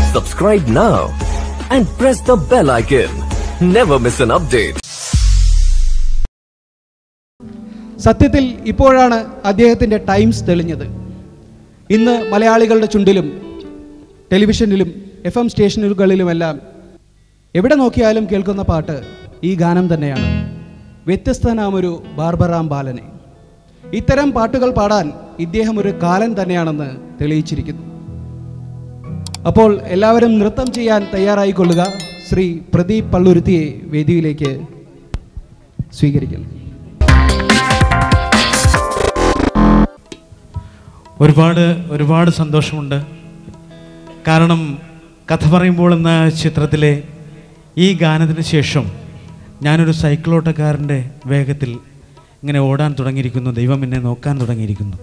Subscribe now and press the bell icon. Never miss an update. സത്യത്തിൽ ഇപ്പോഴാണ് അദ്ദേഹത്തിൻ്റെ times തെളിഞ്ഞത് ഇന്ന് മലയാളികളുടെ ചുണ്ടിലും ടെലിവിഷനിലും എഫ് എം സ്റ്റേഷനുകളിലുമെല്ലാം എവിടെ നോക്കിയാലും കേൾക്കുന്ന പാട്ട് ഈ ഗാനം തന്നെയാണ് വ്യത്യസ്തനാമൊരു ബാർബറാം ബാലനെ ഇത്തരം പാട്ടുകൾ പാടാൻ ഇദ്ദേഹം ഒരു കാലൻ തന്നെയാണെന്ന് തെളിയിച്ചിരിക്കുന്നു അപ്പോൾ എല്ലാവരും നൃത്തം ചെയ്യാൻ തയ്യാറായിക്കൊള്ളുക ശ്രീ പ്രദീപ് പള്ളുരുത്തിയെ വേദിയിലേക്ക് സ്വീകരിക്കുന്നു ഒരുപാട് ഒരുപാട് സന്തോഷമുണ്ട് കാരണം കഥ പറയുമ്പോൾ എന്ന ചിത്രത്തിലെ ഈ ഗാനത്തിന് ശേഷം ഞാനൊരു സൈക്കിളോട്ടക്കാരൻ്റെ വേഗത്തിൽ ഇങ്ങനെ ഓടാൻ തുടങ്ങിയിരിക്കുന്നു ദൈവം എന്നെ നോക്കാൻ തുടങ്ങിയിരിക്കുന്നു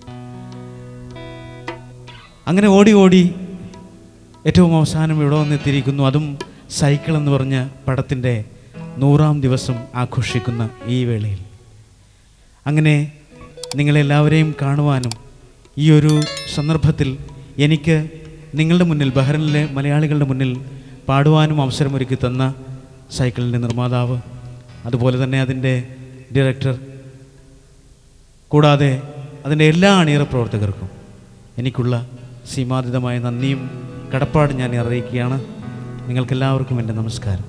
അങ്ങനെ ഓടി ഓടി ഏറ്റവും അവസാനം ഇവിടെ വന്നെത്തിയിരിക്കുന്നു അതും സൈക്കിൾ എന്ന് പറഞ്ഞ പടത്തിൻ്റെ നൂറാം ദിവസം ആഘോഷിക്കുന്ന ഈ വേളയിൽ അങ്ങനെ നിങ്ങളെല്ലാവരെയും കാണുവാനും ഈ ഒരു സന്ദർഭത്തിൽ എനിക്ക് നിങ്ങളുടെ മുന്നിൽ ബഹ്റിനിലെ മലയാളികളുടെ മുന്നിൽ പാടുവാനും അവസരമൊരുക്കി തന്ന സൈക്കിളിൻ്റെ നിർമ്മാതാവ് അതുപോലെ തന്നെ അതിൻ്റെ ഡയറക്ടർ കൂടാതെ അതിൻ്റെ എല്ലാ അണിയറ പ്രവർത്തകർക്കും എനിക്കുള്ള സീമാതീതമായ നന്ദിയും കടപ്പാടും ഞാൻ അറിയിക്കുകയാണ് നിങ്ങൾക്കെല്ലാവർക്കും എൻ്റെ നമസ്കാരം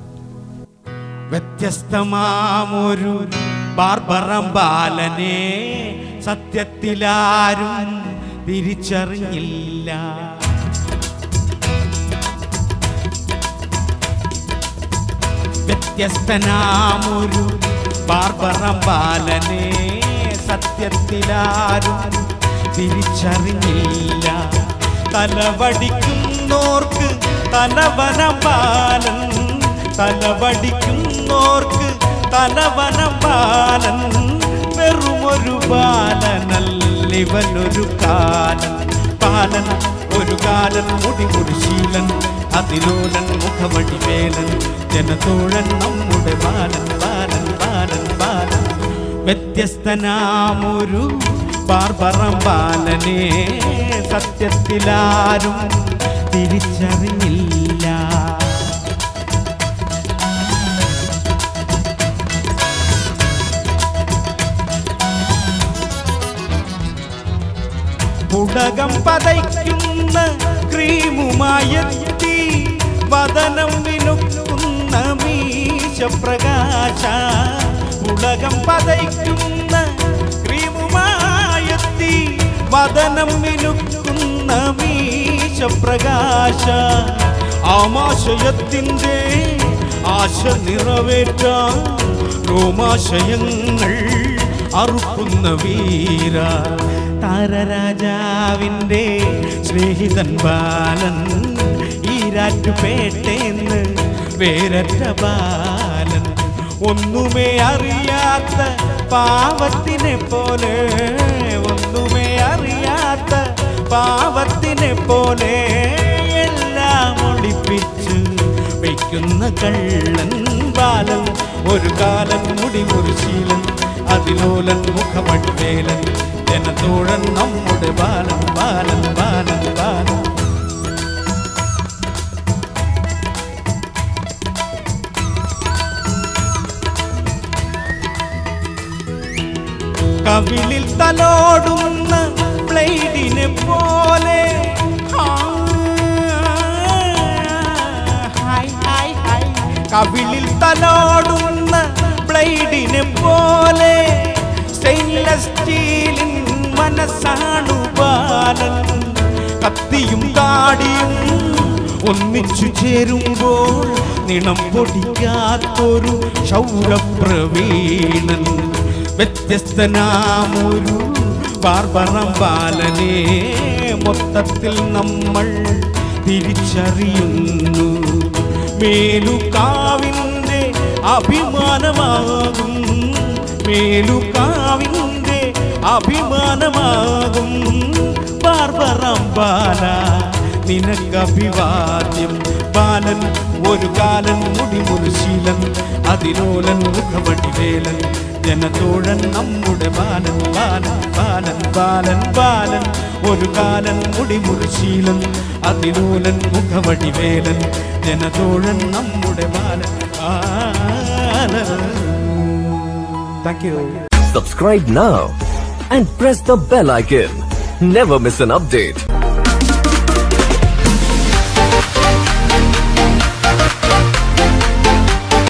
വ്യത്യസ്തമാമൊരു ബാർബറം ബാലനെ സത്യത്തിലാരും തിരിച്ചറിഞ്ഞില്ല വ്യത്യസ്തനാമൊരു ബാർബറം ബാലനെ സത്യത്തിലാരും തിരിച്ചറിഞ്ഞില്ല തലവടിക്കുന്നോർക്ക് തലവനം ബാലൻ തലവടിക്കുന്നോർക്ക് തലവനം ബാലൻ വെറുമൊരു ബാലനല്ലിവനൊരു കാലൻ പാലൻ ഒരു കാലൻ മുടിമുടിശീലൻ അതിലോലൻ മുഖമടിവേലൻ ജനതോഴൻ നമ്മുടെ ബാലൻ ബാലൻ ബാലൻ ബാലൻ വ്യത്യസ്തനാമൊരു ബാർബറം ബാലനെ സത്യത്തിലാരും തിരിച്ചറിഞ്ഞില്ല പുടകം പതയ്ക്കുന്ന ക്രീമുമായെത്തി വദനം വിനുക്കുന്ന മീശപ്രകാശ പുടകം പതയ്ക്കുന്ന ക്രീമുമായെത്തി വദനം വിനുക്കുന്ന മീശപ്രകാശ ആമാശയത്തിൻ്റെ ആശ നിറവേറ്റാൻ രോമാശയങ്ങൾ അറുക്കുന്ന വീര താരരാജാവിൻ്റെ സ്നേഹിതൻ ബാലൻ ഈരാറ്റുപേട്ടേന്ന് വേരറ്റ ബാലൻ ഒന്നുമേ അറിയാത്ത പാവത്തിനെ പോലെ ഒന്നുമേ അറിയാത്ത പാവത്തിനെ പോലെ എല്ലാം ഒളിപ്പിച്ച് വയ്ക്കുന്ന കള്ളൻ ബാലൻ ഒരു കാലൻ മുടിമുറിശീലൻ അതിലോലൻ മുഖമടിവേലൻ ജനത്തോഴൻ നമ്മുടെ ബാലൻ ബാലൻ ബാലൻ ബാലൻ കവിളിൽ തലോടുന്ന ബ്ലേഡിനെ പോലെ ആ, ഹായ്, ഹായ്, ഹായ്. കവിളിൽ തലോടുന്ന ബ്ലേഡിനെ പോലെ സ്റ്റെയിൻലെസ് സ്റ്റീലിൻ മനസ്സാണു ബാലൻ കത്തിയും താടിയും ഒന്നിച്ചു ചേരുമ്പോൾ നിണം പൊടിക്കാത്തൊരു ശൗരപ്രവീണൻ വ്യത്യസ്തനാമൊരു ബാർബറം ബാലനെ മൊത്തത്തിൽ നമ്മൾ തിരിച്ചറിയുന്നു മേലുകാവിൻ്റെ അഭിമാനമാകും മേലുകാവിൻ്റെ അഭിമാനമാകും ബാർബറം ബാല നിനക്കഭിവാദ്യം ബാലൻ ഒരു കാലൻ മുടിമുറിശീലൻ അതിലോലൻ മുഖമടിവേലൻ ജനതോഴൻ നമ്മുടെ ബാലൻ ബാലൻ ബാലൻ ബാലൻ ബാലൻ ഒരു കാലൻ മുടിമുറിശീലൻ അതിലൂലൻ മുഖവടിവേലൻ ജനതോഴൻ നമ്മുടെ Balan thank you Subscribe now and press the bell icon. Never miss an update.